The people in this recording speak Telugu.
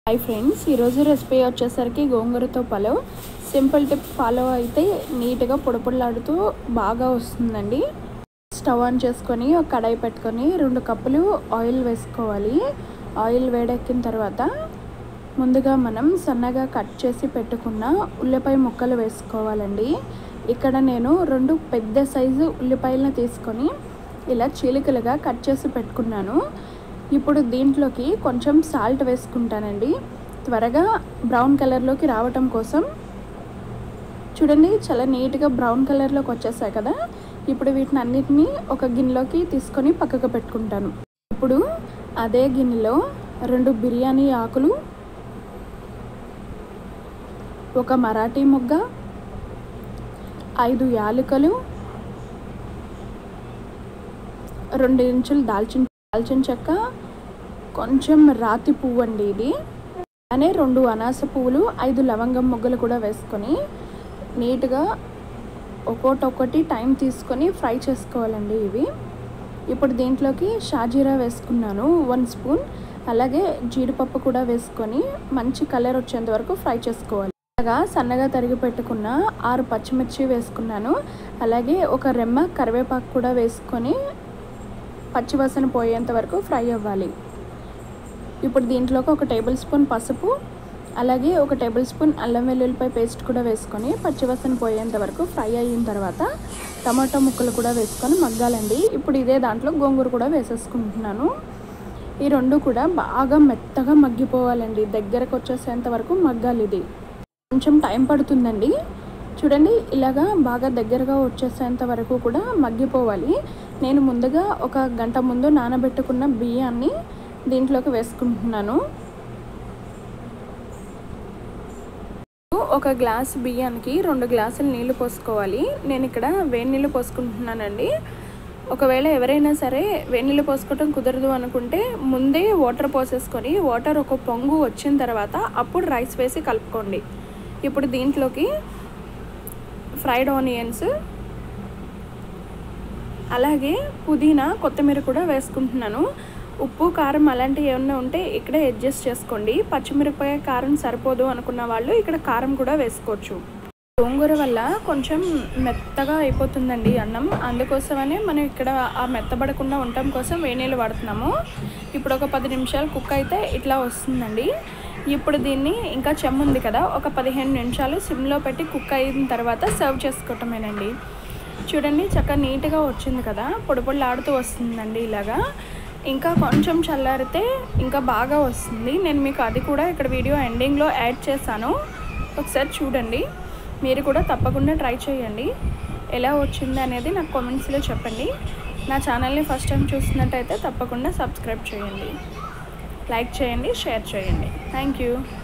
హాయ్ ఫ్రెండ్స్ ఈరోజు రెసిపీ వచ్చేసరికి గోంగూరతో పలావ్ సింపుల్ టిప్ ఫాలో అయితే నీట్గా పొడిపొడలాడుతూ బాగా వస్తుందండి స్టవ్ ఆన్ చేసుకొని ఒక కడాయి పెట్టుకొని రెండు కప్పులు ఆయిల్ వేసుకోవాలి ఆయిల్ వేడెక్కిన తర్వాత ముందుగా మనం సన్నగా కట్ చేసి పెట్టుకున్న ఉల్లిపాయ ముక్కలు వేసుకోవాలండి ఇక్కడ నేను రెండు పెద్ద సైజు ఉల్లిపాయలను తీసుకొని ఇలా చీలికలుగా కట్ చేసి పెట్టుకున్నాను ఇప్పుడు దీంట్లోకి కొంచెం సాల్ట్ వేసుకుంటానండి త్వరగా బ్రౌన్ కలర్లోకి రావటం కోసం చూడండి చాలా నీట్గా బ్రౌన్ కలర్లోకి వచ్చేసాయి కదా ఇప్పుడు వీటిని అన్నిటినీ ఒక గిన్నెలోకి తీసుకొని పక్కకు పెట్టుకుంటాను ఇప్పుడు అదే గిన్నెలో రెండు బిర్యానీ ఆకులు ఒక మరాఠీ ముగ్గ ఐదు యాలకులు రెండు ఇంచులు దాల్చిన దాల్చిన చెక్క కొంచెం రాతి పువ్వు అండి ఇది అలానే రెండు అనాస పువ్వులు ఐదు లవంగం మొగ్గలు కూడా వేసుకొని నీట్గా ఒక్కొక్కటి టైం తీసుకొని ఫ్రై చేసుకోవాలండి ఇవి ఇప్పుడు దీంట్లోకి షాజీరా వేసుకున్నాను వన్ స్పూన్ అలాగే జీడిపప్పు కూడా వేసుకొని మంచి కలర్ వచ్చేంత వరకు ఫ్రై చేసుకోవాలి అలాగా సన్నగా తరిగి పెట్టుకున్న ఆరు పచ్చిమిర్చి వేసుకున్నాను అలాగే ఒక రెమ్మ కరివేపాకు కూడా వేసుకొని పచ్చివాసన పోయేంత వరకు ఫ్రై అవ్వాలి ఇప్పుడు దీంట్లోకి ఒక టేబుల్ స్పూన్ పసుపు అలాగే ఒక టేబుల్ స్పూన్ అల్లం వెల్లుల్లిపాయ పేస్ట్ కూడా వేసుకొని పచ్చివాసన పోయేంత వరకు ఫ్రై అయిన తర్వాత టమాటో ముక్కలు కూడా వేసుకొని మగ్గాలండి ఇప్పుడు ఇదే దాంట్లో గోంగూర కూడా వేసేసుకుంటున్నాను ఈ రెండు కూడా బాగా మెత్తగా మగ్గిపోవాలండి దగ్గరకు వచ్చేసేంత వరకు మగ్గాలి ఇది కొంచెం టైం పడుతుందండి చూడండి ఇలాగా బాగా దగ్గరగా వచ్చేసేంత వరకు కూడా మగ్గిపోవాలి నేను ముందుగా ఒక గంట ముందు నానబెట్టుకున్న బియ్యాన్ని దీంట్లోకి వేసుకుంటున్నాను ఒక గ్లాస్ బియ్యానికి రెండు గ్లాసులు నీళ్లు పోసుకోవాలి నేను ఇక్కడ వేడి నీళ్ళు పోసుకుంటున్నానండి ఒకవేళ ఎవరైనా సరే వేడి నీళ్ళు పోసుకోవటం కుదరదు అనుకుంటే ముందే వాటర్ పోసేసుకొని వాటర్ ఒక పొంగు వచ్చిన తర్వాత అప్పుడు రైస్ వేసి కలుపుకోండి ఇప్పుడు దీంట్లోకి ఫ్రైడ్ ఆనియన్స్ అలాగే పుదీనా కొత్తిమీర కూడా వేసుకుంటున్నాను ఉప్పు కారం అలాంటివి ఏమన్నా ఉంటే ఇక్కడే అడ్జస్ట్ చేసుకోండి పచ్చిమిరపకాయ కారం సరిపోదు అనుకున్న వాళ్ళు ఇక్కడ కారం కూడా వేసుకోవచ్చు గోంగూర వల్ల కొంచెం మెత్తగా అయిపోతుందండి అన్నం అందుకోసమనే మనం ఇక్కడ ఆ మెత్తబడకుండా ఉండటం కోసం వేనీళ్ళు వాడుతున్నాము ఇప్పుడు ఒక పది నిమిషాలు కుక్ అయితే ఇట్లా వస్తుందండి ఇప్పుడు దీన్ని ఇంకా చెమ్ము ఉంది కదా ఒక పదిహేను నిమిషాలు సిమ్లో పెట్టి కుక్ అయిన తర్వాత సర్వ్ చేసుకోవటమేనండి చూడండి చక్కగా నీట్గా వచ్చింది కదా పొడి పొడిలాడుతూ వస్తుందండి ఇలాగా ఇంకా కొంచెం చల్లారితే ఇంకా బాగా వస్తుంది నేను మీకు అది కూడా ఇక్కడ వీడియో ఎండింగ్లో యాడ్ చేశాను ఒకసారి చూడండి మీరు కూడా తప్పకుండా ట్రై చేయండి ఎలా వచ్చింది అనేది నాకు కామెంట్స్లో చెప్పండి నా ఛానల్ని ఫస్ట్ టైం చూస్తున్నట్టయితే తప్పకుండా సబ్స్క్రైబ్ చేయండి లైక్ చేయండి షేర్ చేయండి థ్యాంక్ యూ